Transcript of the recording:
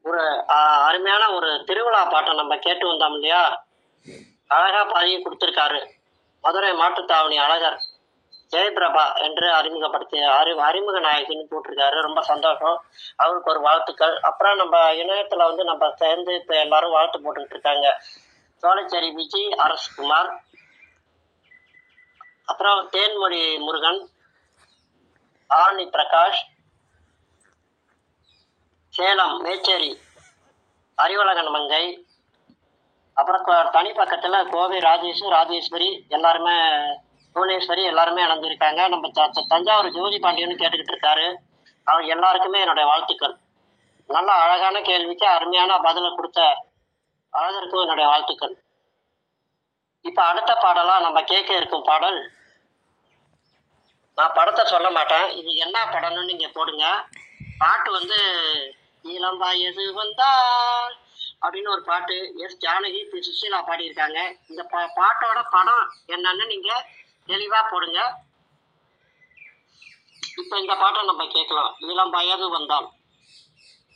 ஒரு ஆஹ், அருமையான ஒரு திருவிழா பாட்டை நம்ம கேட்டு வந்தோம் இல்லையா அழகா பதிவு கொடுத்திருக்காரு மதுரை மாட்டுத்தாவணி அழகர் ஜெயபிரபா என்று அறிமுகப்படுத்தி அறி அறிமுக நாயகின்னு போட்டிருக்காரு ரொம்ப சந்தோஷம் அவருக்கு ஒரு வாழ்த்துக்கள் அப்புறம் நம்ம இணையத்துல வந்து நம்ம சேர்ந்து இப்ப எல்லாரும் வாழ்த்து போட்டுக்கிட்டு இருக்காங்க சோலைச்சேரி விஜய் அரசகுமார் அப்புறம் தேன்மொழி முருகன் ஆரணி பிரகாஷ் சேலம் மேச்சேரி அறிவழகன் மங்கை அப்புறம் கொ- தனி பக்கத்துல கோவை ராஜேஷ் ராஜேஸ்வரி எல்லாருமே புவனேஸ்வரி எல்லாருமே இணைஞ்சிருக்காங்க நம்ம த- த- தஞ்சாவூர் ஜோதி பாண்டியன்னு கேட்டுக்கிட்டு இருக்காரு அவர் எல்லாருக்குமே என்னுடைய வாழ்த்துக்கள் நல்ல அழகான கேள்விக்கு அருமையான பதிலை கொடுத்த அழகருக்கும் என்னுடைய வாழ்த்துக்கள் இப்ப அடுத்த பாடலா நம்ம கேட்க இருக்கும் பாடல் நான் படத்தை சொல்ல மாட்டேன் இது என்ன படம்னு நீங்க போடுங்க பாட்டு வந்து இளம் வயது வந்தால் அப்படின்னு ஒரு பாட்டு எஸ் ஜானகி பி சுசீலா பாடியிருக்காங்க இந்த பா பாட்டோட படம் என்னன்னு நீங்க தெளிவா போடுங்க இப்ப இந்த பாட்டை நம்ம கேட்கலாம் இளம் வயது வந்தால்